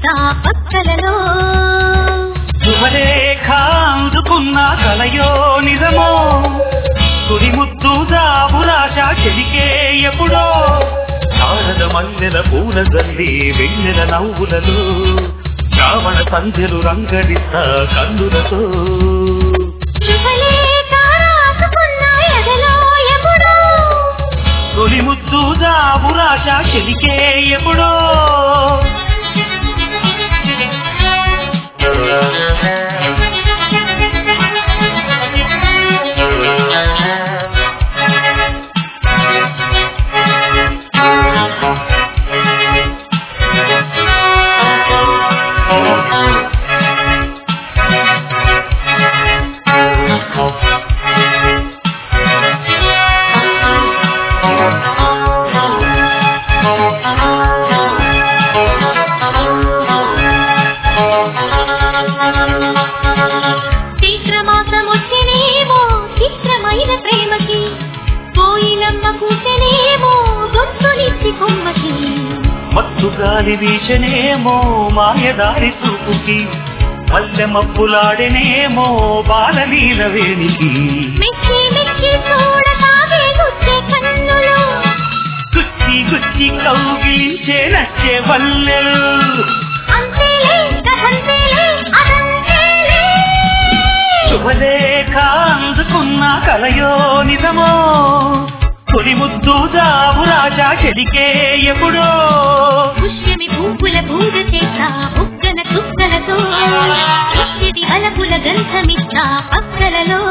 చేస్తా పక్కలలో శుభలేఖ అందుకున్న కలయో నిజమో తుడి ముద్దు దాబురాశ చెలికే ఎప్పుడో శారద మల్లెల పూల జల్లి వెన్నెల నవ్వులలో శ్రావణ సంధ్యలు రంగడిస్తా కన్నులతో శుభలేఖ రాసుకున్న ఎదలో ఎప్పుడో తొలి ముద్దు దాబురాశ చెలికే ఎప్పుడో శీఘ్రమాసం వచ్చినేమో చిత్రమైన ప్రేమకి కోయిలమ్మ కూసెనేమో గొంతులిచ్చి కొమ్మకి మత్తు గాలి వీచనేమో మాయదారి చూపుకి మల్లె మబ్బులాడెనేమో బాలలీల వేణికి మెచ్చి మెచ్చి చూడసాగే గుచ్చే కన్నులు గుచ్చి గుచ్చి కౌగిలించే నచ్చే వల్లెలు అంతేలే కథంతేలే అదంతేలే శుభలేఖ అందుకున్న కలయో నిజమో తొలి ముద్దు దావు రాజా చెలికే ఎప్పుడో పుష్యమి పువ్వుల పూజ చేస్తా బుగ్గన చుక్కలతో పుష్యది అలపుల గంధమిస్తా పక్కలలో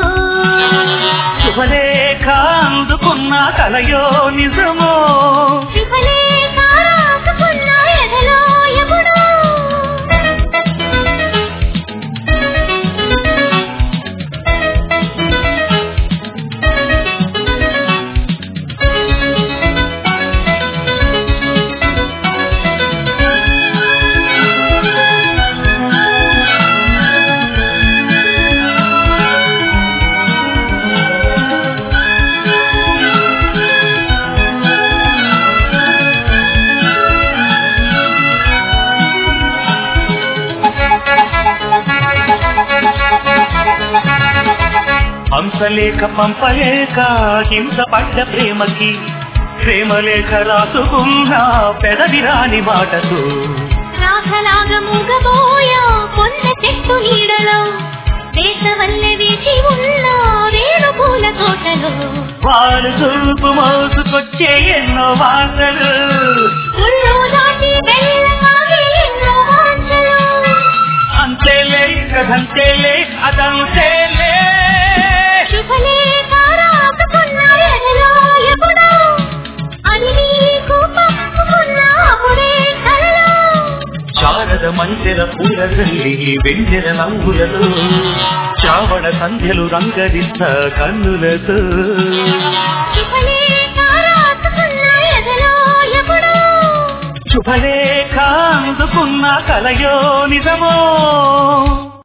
శుభలేఖ అందుకున్న కలయో నిజమో శుభలేఖ రాసుకున్న ఎదలో ఎప్పుడో హంసలేఖ పంపలేక హింస పడ్డ ప్రేమకి ప్రేమలేఖ రాసుకున్న పెదవి రాని మాటతో రాధలాగ మూగబోయా పొన్న చెట్టు నీడలో దేశవల్లె వేచి ఉన్న వేణు పూల తోటలో వారు చూపు మోసుకొచ్చే ఎన్నో వార్తలు ఒళ్ళు దాటి వెళ్ళసాగే ఎన్నో వాంఛలు. అంతేలే కదంతేలే అదంతేలే శుభలేఖ రాసుకున్న ఎదలో ఎప్పుడో అని నీకు పంపుకున్న అప్పుడే కలలో శారద మంచెల పూలగల్లి వెన్నెల నవ్వులలో శ్రావణ సంధ్యలు రంగరిస్త కన్నులతో శుభలేఖ రాసుకున్న ఎదలో ఎప్పుడో శుభలేఖ అందుకున్న కలయో నిజమో